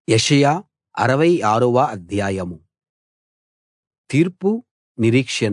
యెషయా అరవై ఆరవ అధ్యాయం తీర్పు నిరీక్షణ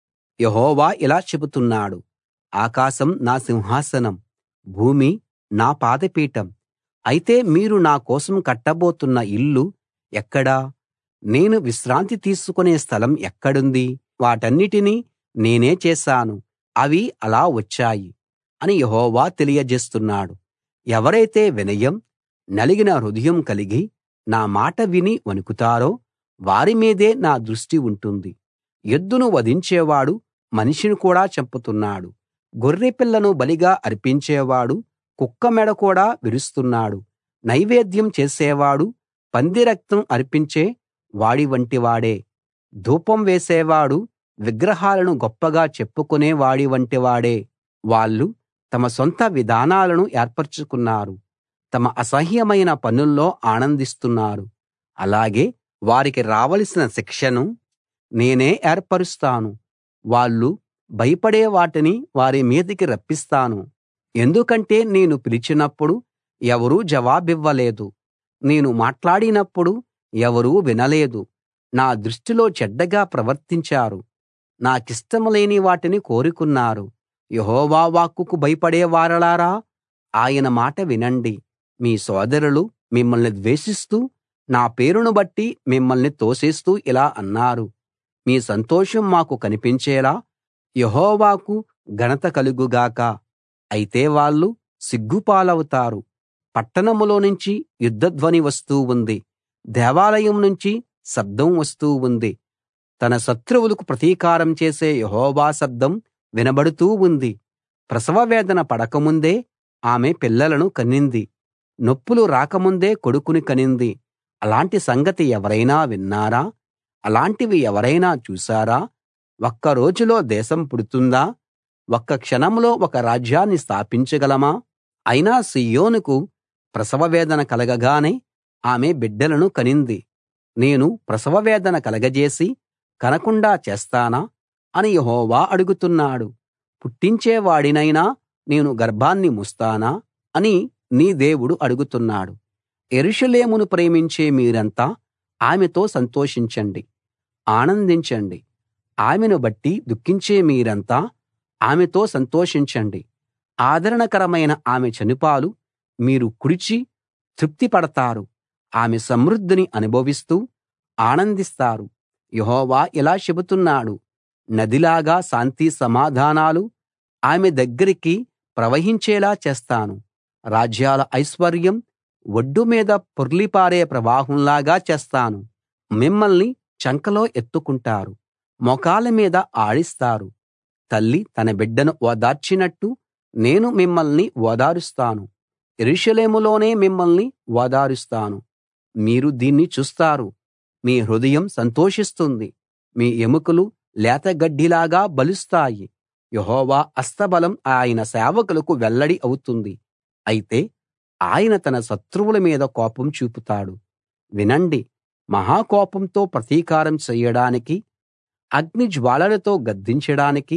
యెహోవా ఇలా చెబుతున్నాడు ఆకాశం నా సింహాసనం భూమి నా పాదపీఠం అయితే మీరు నా కోసం కట్టబోతున్న ఇల్లు ఎక్కడ నేను విశ్రాంతి తీసుకునే స్థలం ఎక్కడుంది వాటన్నిటినీ నేనే చేశాను అవి అలా వచ్చాయి అని యెహోవా తెలియజేస్తున్నాడు ఎవరైతే వినయం నలిగిన హృదయం కలిగి నా మాట విని వణుకుతారో వారి మీదే నా దృష్టి ఉంటుంది ఎద్దును వధించేవాడు మనిషిని కూడా చంపుతున్నాడు గొర్రెపిల్లను బలిగా అర్పించేవాడు కుక్క మెడ కూడా విరుస్తున్నాడు నైవేద్యం చేసేవాడు పంది రక్తం అర్పించే వాడి వంటివాడే ధూపం వేసేవాడు విగ్రహాలను గొప్పగా చెప్పుకునే వాడి వంటివాడే వాళ్ళు తమ సొంత విధానాలను ఏర్పరచుకున్నారు తమ అసహ్యమైన పనుల్లో ఆనందిస్తున్నారు అలాగే వారికి రావలసిన శిక్షను నేనే ఏర్పరుస్తాను వాళ్ళు భయపడే వాటిని వారి మీదికి రప్పిస్తాను ఎందుకంటే నేను పిలిచినప్పుడు ఎవరూ జవాబివ్వలేదు నేను మాట్లాడినప్పుడు ఎవరూ వినలేదు నా దృష్టిలో చెడ్డగా ప్రవర్తించారు నాకిష్టం లేని వాటిని కోరుకున్నారు యెహోవా వాక్కుకు భయపడే వారలారా ఆయన మాట వినండి మీ సోదరులు మిమ్మల్ని ద్వేషిస్తూ నా పేరును బట్టి మిమ్మల్ని తోసేస్తూ ఇలా అన్నారు మీ సంతోషం మాకు కనిపించేలా యెహోవాకు ఘనత కలుగు గాక అయితే వాళ్ళు సిగ్గుపాలవుతారు పట్టణంలో నుంచి యుద్ధధ్వని వస్తూ ఉంది దేవాలయం నుంచి శబ్దం వస్తూ ఉంది తన శత్రువులకు ప్రతీకారం చేసే యెహోవా శబ్దం వినబడుతూ ఉంది ప్రసవ వేదన పడకముందే ఆమె పిల్లలను కనింది నొప్పులు రాకముందే కొడుకుని కనింది అలాంటి సంగతి ఎవరైనా విన్నారా అలాంటివి ఎవరైనా చూశారా ఒక్క రోజులో దేశం పుడుతుందా ఒక్క క్షణంలో ఒక రాజ్యాన్ని స్థాపించగలమా అయినా సీయోనుకు ప్రసవ వేదన కలగగానే ఆమె బిడ్డలను కనింది నేను ప్రసవ వేదన కలగజేసి కనకుండా చేస్తానా అని యెహోవా అడుగుతున్నాడు పుట్టించేవాడినైనా నేను గర్భాన్ని మూస్తానా అని నీ దేవుడు అడుగుతున్నాడు యెరూషలేమును ప్రేమించే మీరంతా ఆమెతో సంతోషించండి ఆనందించండి ఆమెను బట్టి దుఃఖించే మీరంతా ఆమెతో సంతోషించండి ఆదరణకరమైన ఆమె చనుపాలు మీరు కుడిచి తృప్తి పడతారు ఆమె సమృద్ధిని అనుభవిస్తూ ఆనందిస్తారు యెహోవా ఇలా చెబుతున్నాడు నదిలాగా శాంతి సమాధానాలు ఆమె దగ్గరికి ప్రవహించేలా చేస్తాను రాజ్యాల ఐశ్వర్యం ఒడ్డు మీద పొర్లిపారే ప్రవాహంలాగా చేస్తాను మిమ్మల్ని చంకలో ఎత్తుకుంటారు మోకాళ్ళ మీద ఆడిస్తారు తల్లి తన బిడ్డను ఓదార్చినట్టు నేను మిమ్మల్ని ఓదారుస్తాను యెరూషలేములోనే మిమ్మల్ని ఓదారుస్తాను మీరు దీన్ని చూస్తారు మీ హృదయం సంతోషిస్తుంది మీ ఎముకలు లేతగడ్డిలాగా బలుస్తాయి యెహోవా హస్తబలం ఆయన సేవకులకు వెల్లడి అవుతుంది అయితే ఆయన తన శత్రువుల మీద కోపం చూపుతాడు వినండి మహాకోపంతో ప్రతీకారం చెయ్యడానికి అగ్ని జ్వాలలతో గద్దించడానికి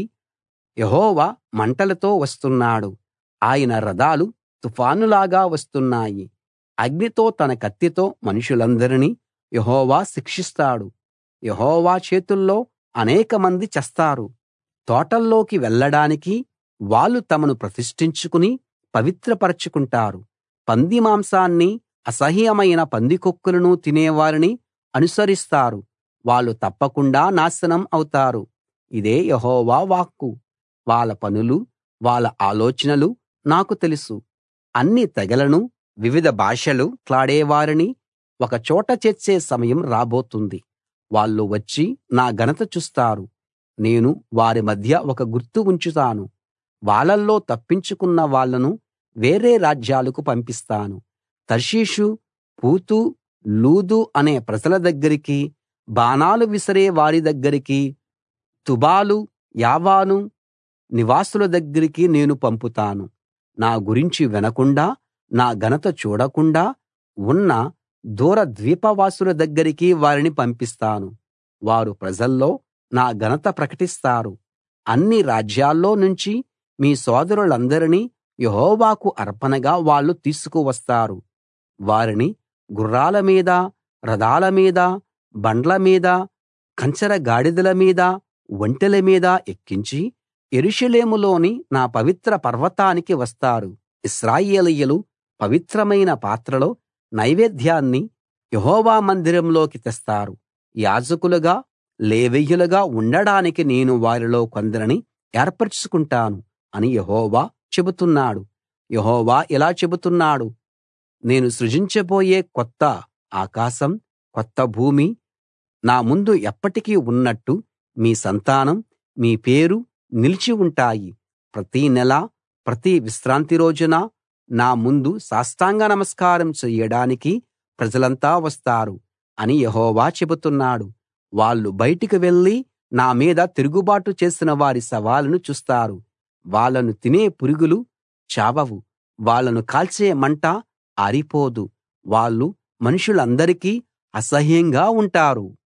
యెహోవా మంటలతో వస్తున్నాడు ఆయన రథాలు తుఫానులాగా వస్తున్నాయి అగ్నితో తన కత్తితో మనుషులందరినీ యెహోవా శిక్షిస్తాడు యెహోవా చేతుల్లో అనేకమంది చస్తారు తోటల్లోకి వెళ్ళడానికి వాళ్ళు తమను ప్రతిష్ఠించుకుని పవిత్రపరచుకుంటారు పంది మాంసాన్ని అసహ్యమైన పందికొక్కులను తినేవారిని అనుసరిస్తారు వాళ్ళు తప్పకుండా నాశనం అవుతారు ఇదే యెహోవా వాక్కు వాళ్ళ పనులు వాళ్ళ ఆలోచనలు నాకు తెలుసు అన్ని తెగలను వివిధ భాషలు మాట్లాడేవారిని ఒక చోట చేర్చే సమయం రాబోతుంది వాళ్ళు వచ్చి నా ఘనత చూస్తారు నేను వారి మధ్య ఒక గుర్తు ఉంచుతాను వాళ్ళల్లో తప్పించుకున్న వాళ్ళను వేరే రాజ్యాలకు పంపిస్తాను తర్షీషు పూతు లూదు అనే ప్రజల దగ్గరికి బాణాలు విసిరే వారి దగ్గరికి తుబాలు యావాను నివాసుల దగ్గరికి నేను పంపుతాను నా గురించి వినకుండా నా ఘనత చూడకుండా ఉన్న దూర ద్వీపవాసుల దగ్గరికి వారిని పంపిస్తాను వారు ప్రజల్లో నా ఘనత ప్రకటిస్తారు అన్ని రాజ్యాల్లో నుంచి మీ సోదరులందరినీ యెహోవాకు అర్పణగా వాళ్ళు తీసుకువస్తారు వారిని గుర్రాల మీద రథాల మీద బండ్ల మీద కంచర గాడిదల మీద ఒంటెల మీద ఎక్కించి యెరూషలేములోని నా పవిత్ర పర్వతానికి వస్తారు ఇశ్రాయేలీయులు పవిత్రమైన పాత్రలో నైవేద్యాన్ని యెహోవా మందిరంలోకి తెస్తారు యాజకులుగా లేవీయులుగా ఉండడానికి నేను వారిలో కొందరిని ఏర్పరచుకుంటాను అని యెహోవా చెబుతున్నాడు యెహోవా ఇలా చెబుతున్నాడు నేను సృజించబోయే కొత్త ఆకాశం కొత్త భూమి నా ముందు ఎప్పటికీ ఉన్నట్టు మీ సంతానం మీ పేరు నిలిచి ఉంటాయి ప్రతి నెల ప్రతి విశ్రాంతి రోజున నా ముందు సాష్టాంగ నమస్కారం చెయ్యడానికి ప్రజలంతా వస్తారు అని యెహోవా చెబుతున్నాడు వాళ్ళు బయటికి వెళ్లి నా మీద తిరుగుబాటు చేసిన వారి శవాలను చూస్తారు వాళ్ళను తినే పురుగులు చావవు వాళ్ళను కాల్చే మంట ఆరిపోదు వాళ్ళు మనుషులందరికీ అసహ్యంగా ఉంటారు